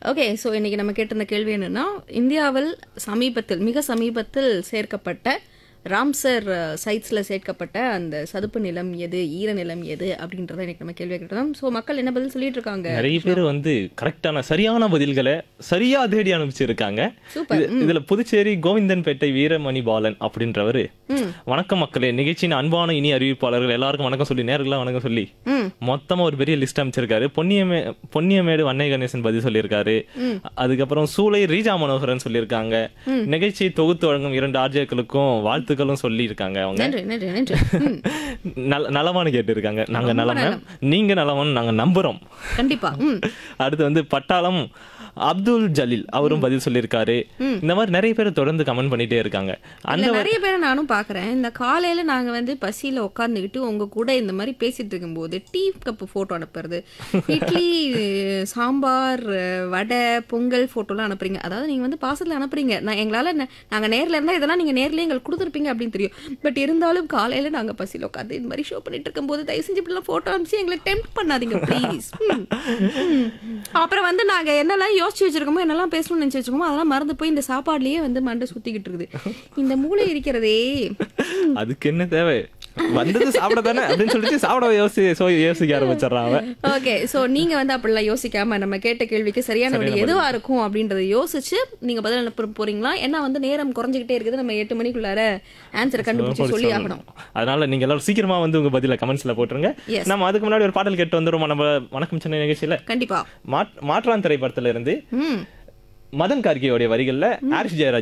Okay so இன்னைக்கு நம்ம கேட்டிருந்த கேள்வி என்னன்னா இந்தியாவில் சமீபத்தில் மிக சமீபத்தில் சேர்க்கப்பட்ட ராம்சர் சைட்ஸில் சேர்க்கப்பட்ட அந்த சதுப்பு நிலம் எது ஈர நிலம் எது அப்படின்றத இன்னைக்கு நம்ம கேள்வி கேட்டோம் ஸோ மக்கள் என்ன பதில் சொல்லிட்டு இருக்காங்க நிறைய பேர் வந்து கரெக்டான சரியான பதில்களை சரியா தேடி அனுப்பிச்சிருக்காங்க சூப்பர் இது- இதுல புதுச்சேரி கோவிந்தன்பேட்டை வீரமணி பாலன் அப்படின்றவரு வணக்கம் மக்களே நிகழ்ச்சியின் அன்பான இனி அறிவிப்பாளர்கள் எல்லாருக்கும் வணக்கம் சொல்லி நேர்களா வணக்கம் சொல்லி ம் மொத்தமா ஒரு பெரிய லிஸ்ட் அமைச்சிருக்காரு பொன்னியமே பொன்னியமேடு வன்னை கணேசன் பதில் சொல்லியிருக்காரு அதுக்கப்புறம் சூளை ரீஜா மனோகரன் சொல்லியிருக்காங்க நிகழ்ச்சி தொகுத்து வழங்கும் இரண்டு ஆர்ஜேக்களுக்கும் வாழ்த்துக்களும் சொல்லியிருக்காங்க அவங்க நன்றி நன்றி நன்றி ம், நல நலமான்னு கேட்டிருக்காங்க நாங்க நலம நீங்க நலமான்னு நாங்க நம்புறோம் கண்டிப்பா ம் அடுத்து வந்து பட்டாளம் அப்துல் ஜலீல் அவரும் பதில் சொல்லியிருக்காரு இந்த மாதிரி நிறைய பேர் தொடர்ந்து கமெண்ட் பண்ணிட்டே இருக்காங்க அந்த இல்ல நிறைய பேரை நானும் பார்க்குறேன் இந்த காலையில நாங்க வந்து பசியில உட்காந்துக்கிட்டு உங்க கூட இந்த மாதிரி பேசிட்டு இருக்கும்போது டீ கப்பு போட்டோ அனுப்புறது இட்லி சாம்பார் வடை பொங்கல் போட்டோலாம் அனுப்புறீங்க அதாவது நீங்க வந்து பாசத்துல அனுப்புறீங்க நான் எங்களால ந- நாங்க நேர்ல இருந்தா இதெல்லாம் நீங்க நேர்லயே எங்களுக்கு கொடுத்துருப்பீங்க அப்படின்னு தெரியும் பட் இருந்தாலும் காலையில நாங்க பசியில உட்காந்து இந்த மாதிரி ஷோ பண்ணிட்டு இருக்கும்போது தயவு செஞ்சு இப்படிலாம் போட்டோ அனுப்பிச்சு எங்களுக்கு டெம்ப் பண்ணாதீங்க ப்ளீஸ் அப்புறம் வந்து நாங்க என்னெல்லாம் யோசிச்சு வச்சிருக்கோமோ என்னெல்லாம் பேசணும்னு நினைச்சு வச்சிருக்கோமோ அதெல்லாம் மறந்து போய் இந்த சாப்பாடுலயே வந்து மண்டை சுத்திக்கிட்டு இருக்குது இந்த மூளை இருக்கிறதே அதுக்கு என்ன தேவை வந்தது சாப்பிட தானே அப்படின்னு சொல்லிட்டு சாப்பிட யோசி சோ யோசிக்க ஆரம்பிச்சிடறான் அவன் ஓகே சோ நீங்க வந்து அப்படிலாம் யோசிக்காம நம்ம கேட்ட கேள்விக்கு சரியான விடை எதுவா இருக்கும் அப்படின்றத யோசிச்சு நீங்க பதில் அனுப்ப போறீங்களா ஏன்னா வந்து நேரம் குறைஞ்சிக்கிட்டே இருக்குது நம்ம எட்டு மணிக்குள்ளார ஆன்சரை கண்டுபிடிச்சு சொல்லி ஆகணும் அதனால நீங்க எல்லாரும் சீக்கிரமா வந்து உங்க பதில கமெண்ட்ஸ்ல போட்டுருங்க Yes. நம்ம அதுக்கு முன்னாடி ஒரு பாடல் கேட்டு வந்துருவோம் நம்ம வணக்கம் சென்னை நிகழ்ச்சியில கண்டிப்பா மாட்- மாற்றான் திரைப்படத்துல இருந்து ம் மதன் கார்கேயோடைய வரிகள்ல ஹாரிஸ் ஜெயராஜ்